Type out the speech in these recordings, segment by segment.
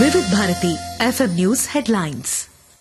వివిధ Bharati FM news headlines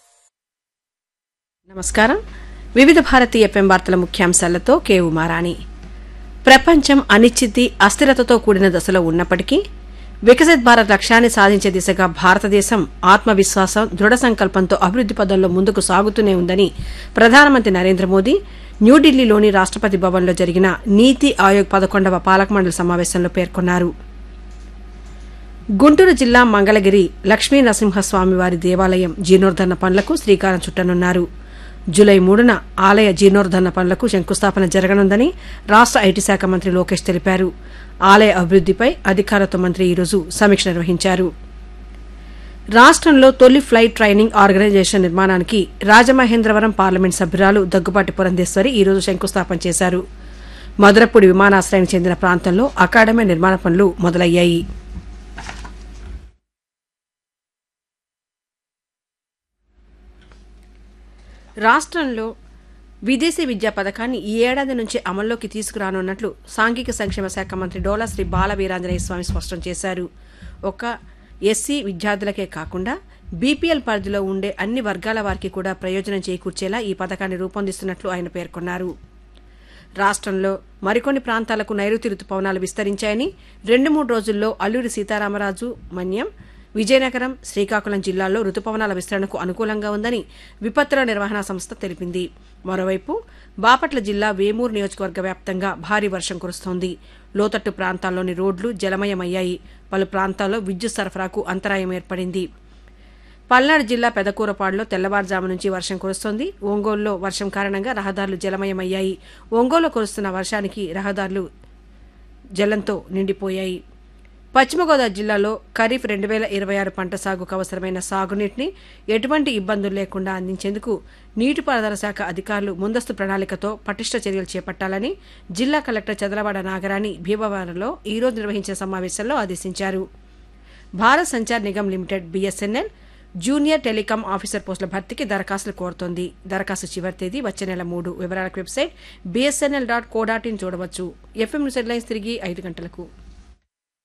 నమస్కారం వివిధ భారతి ఎఫ్ఎం వార్తల ముఖ్యాంశాలతో కే ఉమారాణి ప్రపంచం అనిశ్చితి అస్థిరతతో కూడిన దశలో ఉన్నప్పటికీ వికసిత్ భారత్ లక్ష్యాన్ని సాధించే దిశగా భారతదేశం ఆత్మవిశ్వాసం దృఢ సంకల్పంతో అభివృద్ది పదంలో ముందుకు సాగుతూనే ఉందని ప్రధానమంత్రి నరేంద్ర మోదీ న్యూఢిల్లీలోని రాష్టపతి భవన్లో జరిగిన నీతి ఆయోగ్ పదకొండవ పాలక మండలి సమావేశంలో పేర్కొన్నారు గుంటూరు జిల్లా మంగళగిరి లక్ష్మీ నరసింహస్వామివారి దేవాలయం జీర్ణోద్ధరణ పనులకు శ్రీకారం చుట్టనున్నారు జులై మూడున ఆలయ జీర్ణోద్ధరణ పనులకు శంకుస్థాపన జరగనుందని రాష్ట ఐటీ శాఖ మంత్రి లోకేష్ తెలిపారు ఆలయ అభివృద్దిపై అధికారులతో మంత్రి ఈరోజు సమీక్ష నిర్వహించారు రాష్ట్రంలో తొలి ఫ్లైట్ ట్రైనింగ్ ఆర్గనైజేషన్ నిర్మాణానికి రాజమహేంద్రవరం పార్లమెంట్ సభ్యురాలు దగ్గుబాటి పురంధేశ్వరి ఈరోజు శంకుస్థాపన చేశారు మధురపూడి విమానాశ్రయానికి చెందిన ప్రాంతంలో అకాడమీ నిర్మాణ పనులు మొదలయ్యాయి రాష్ట్రంలో విదేశీ విద్యా పథకాన్ని ఈ ఏడాది నుంచి అమల్లోకి తీసుకురానున్నట్లు సాంఘిక సంక్షేమ శాఖ మంత్రి డోలా శ్రీ బాల వీరాంజనేయ స్వామి స్పష్టం చేశారు ఒక ఎస్సీ విద్యార్థులకే కాకుండా బీపీఎల్ పరిధిలో ఉండే అన్ని వర్గాల వారికి కూడా ప్రయోజనం చేకూర్చేలా ఈ పథకాన్ని రూపొందిస్తున్నట్లు ఆయన పేర్కొన్నారు రాష్ట్రంలో మరికొన్ని ప్రాంతాలకు నైరుతి రుతుపవనాలు విస్తరించాయని రెండు మూడు రోజుల్లో అల్లూరి సీతారామరాజు మన్యం విజయనగరం శ్రీకాకుళం జిల్లాల్లో రుతుపవనాల విస్తరణకు అనుకూలంగా ఉందని విపత్తుల నిర్వహణ సంస్థ తెలిపింది మరోవైపు బాపట్ల జిల్లా వేమూరు నియోజకవర్గ వ్యాప్తంగా భారీ వర్షం కురుస్తోంది లోతట్టు ప్రాంతాల్లోని రోడ్లు జలమయమయ్యాయి పలు ప్రాంతాల్లో విద్యుత్ సరఫరాకు అంతరాయం ఏర్పడింది పల్నాడు జిల్లా పెదకూరపాడులో తెల్లవారుజాము నుంచి వర్షం కురుస్తోంది ఒంగోలులో వర్షం కారణంగా రహదారులు జలమయమయ్యాయి ఒంగోలులో కురుస్తున్న వర్షానికి రహదారులు జలంతో నిండిపోయాయి పశ్చిమ గోదావరి జిల్లాలో ఖరీఫ్ రెండు వేల ఇరవై ఆరు పంట సాగుకు అవసరమైన సాగునీటిని ఎటువంటి ఇబ్బందులు లేకుండా అందించేందుకు నీటిపారుదల శాఖ అధికారులు ముందస్తు ప్రణాళికతో పటిష్ట చర్యలు చేపట్టాలని జిల్లా కలెక్టర్ చదలవాడ నాగరాణి భీమవరంలో ఈ రోజు నిర్వహించిన సమావేశంలో ఆదేశించారు Bharat Sanchar Nigam limited BSNL junior telecom officer పోస్టుల భర్తీకి దరఖాస్తులు కోరుతోంది దరఖాస్తు చివరి తేదీ వచ్చే నెల మూడు వివరాలకు website BSNL dot co dot in చూడవచ్చు ఎఫ్ఎం న్యూస్ హెడ్లైన్స్ తిరిగి ఐదు గంటలకు